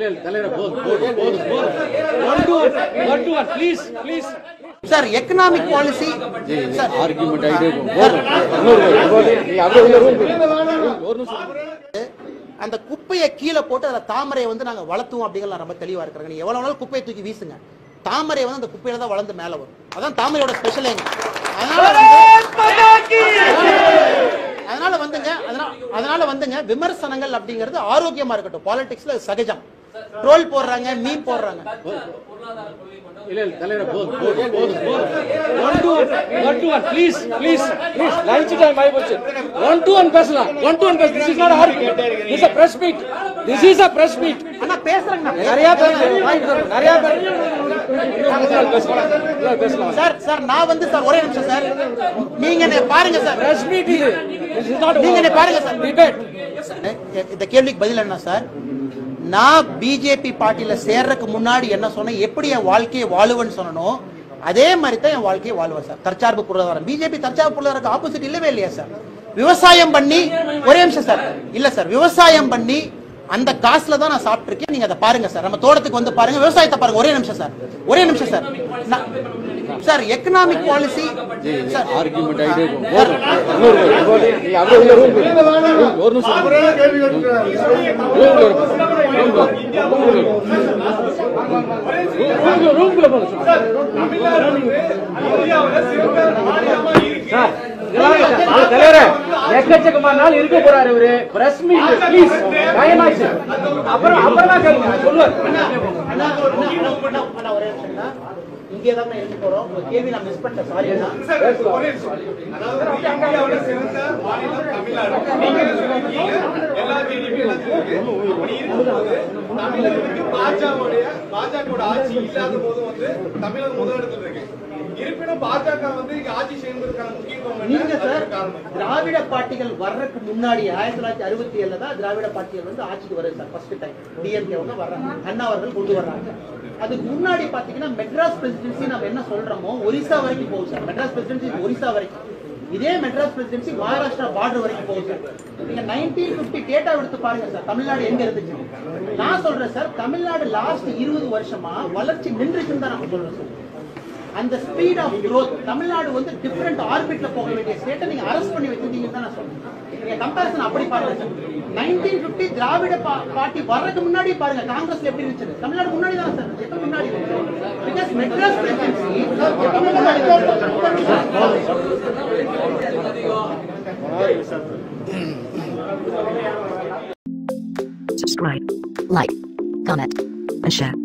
இல்ல இல்ல தலைவரே போதும் போதும் போதும் போதும் one to one to one please please sir economic policy sir argument ஆகிட்டே இருக்கும் போதும் இன்னொரு போதும் நீ அப்படியே உள்ள room ஒரு நிமிஷம் அந்த குப்பையை கீழே போட்டு அதில் தாமரையை வந்து நாங்கள் வளர்த்துவோம் அப்படிங்கிற ரொம்ப தெளிவாக இருக்கிறாங்க நீ எவ்வளோ நாள் குப்பையை தூக்கி வீசுங்க தாமரை வந்து அந்த குப்பையில தான் வளர்ந்து மேலே வரும் அதான் தாமரையோட ஸ்பெஷல் எங்க அதனால வந்து அதனால வந்துங்க அதனால அதனால வந்துங்க விமர்சனங்கள் அப்படிங்கிறது ஆரோக்கியமா இருக்கட்டும் பாலிடிக்ஸ்ல சகஜம் ட்ரோல் போடுறாங்க மீன் போடுறாங்க இல்ல இல்ல தலைவரே போதும் போதும் போதும் போதும் one to one to one please please please lunch time ஆகி போச்சு ஒன் டு ஒன் பேசலாம் ஒன் டு ஒன் பேச this is not argument this is press meet this is a press meet ஆனா பேசுறாங்க நிறைய பேர் நிறைய பேர் பேசலாம் இன்னொரு பேசலாம் சார் சார் நான் வந்து சார் ஒரே நிமிஷம் சார் நீங்க என்னை பாருங்க சார் பிரஸ் மீட் இது திஸ் இஸ் நாட் நீங்க என்னை பாருங்க சார் டிபேட் இந்த கேள்விக்கு பதில் என்ன சார் நான் பிஜேபி பார்ட்டியில சேர்றதுக்கு முன்னாடி என்ன சொன்னேன் எப்படி என் வாழ்க்கையை வாழுவேன்னு சொன்னனோ அதே மாதிரி தான் என் வாழ்க்கையை வாழ்வேன் சார் தற்சார்பு பொருளாதாரம் பிஜேபி தற்சார்பு பொருளாதாரம் ஆப்போசிட் இல்லவே இல்லையா சார் விவசாயம் பண்ணி ஒரே நிமிஷம் சார் இல்ல சார் விவசாயம் பண்ணி அந்த காசுல தான் நான் சாப்பிட்டிருக்கேன் நீங்க அதை பாருங்க சார் நம்ம தோட்டத்துக்கு வந்து பாருங்க விவசாயத்தை பாருங்க ஒரே நிமிஷம் சார் ஒரே நிமிஷம் சார் நான்- sir economic policy sir argument ஆகிட்டே இருக்கும் போதும் இன்னொரு போதும் நீ அப்படியே உள்ள ரூம் ஒரு நிமிஷம் ரூம்குள்ள போங்க தலைவரே எக்கச்சக்கமான நாள் இருக்க போறாரு இவரு பிரஸ் மீட் ப்ளீஸ் டைம் ஆயிடுச்சு அப்புறம் அப்புறம் தான் கேளுங்க சொல்லுவார் இங்கே தான் எழுதி போறோம் உங்க கேள்வி நான் மிஸ் பண்ணிட்டேன் சாரி இந்தியாவோட சிறந்த மாநிலம் தமிழ்நாடு நீங்க சொல்லிருக்கீங்க எல்லா ஜிடிபி அப்படி இருக்கும்போது தமிழகத்துக்கு பாஜகவுடைய பாஜகவோட ஆட்சி இல்லாத போது வந்து தமிழகம் முதலிடத்துல இருக்கு இருப்பினும் பாஜக வந்து இங்க ஆட்சி செய்வதற்கான முக்கியத்துவம் என்ன? நீங்க சார் அதுக்கு காரணம் திராவிட பார்ட்டிகள் வர்றதுக்கு முன்னாடி ஆயிரத்தி தொள்ளாயிரத்தி அறுபத்தி ஏழுல தான் திராவிட பார்ட்டிகள் வந்து ஆட்சிக்கு வருது சார் ஃபர்ஸ்ட் டைம் டிஎம்கே அவங்க வர்றாங்க அண்ணா அவர்கள் கொண்டு வர்றாங்க அதுக்கு முன்னாடி பாத்தீங்கன்னா மெட்ராஸ் பிரசிடென்சி நம்ம என்ன சொல்றோமோ ஒரிசா வரைக்கும் போகும் சார் மெட்ராஸ் பிரசிடென்சி ஒரிசா வரைக்கும் இதே மெட்ராஸ் பிரசிடென்சி மகாராஷ்டிரா பார்டர் வரைக்கும் போகும் சார் நீங்க நைன்டீன் பிப்டி டேட்டா எடுத்து பாருங்க சார் தமிழ்நாடு எங்க இருந்துச்சு நான் சொல்றேன் சார் தமிழ்நாடு லாஸ்ட் இருபது வருஷமா வளர்ச்சி நின்றுச்சுன்னு தான் நம்ம சொல்றோம் சார் அந்த ஸ்பீட் ஆஃப் growth தமிழ்நாடு வந்து டிஃபரெண்ட் ஆர்பிட்ல போக வேண்டிய ஸ்டேட்டை நீங்க அரெஸ்ட் பண்ணி வச்சிருந்தீங்கன்னு தான் நான் சொல்றேன் நீங்க கம்பேரிசன் அப்படி பாருங்க நைன்டீன் பிப்டி திராவிட பா- பார்ட்டி வர்றதுக்கு முன்னாடி பாருங்க காங்கிரஸ்ல எப்படி இருந்துச்சு தமிழ்நாடு முன்னாடி தான் சார் இருந்துச்சு. எப்ப முன்னாடி because Madras presidency subscribe, like, comment, and share.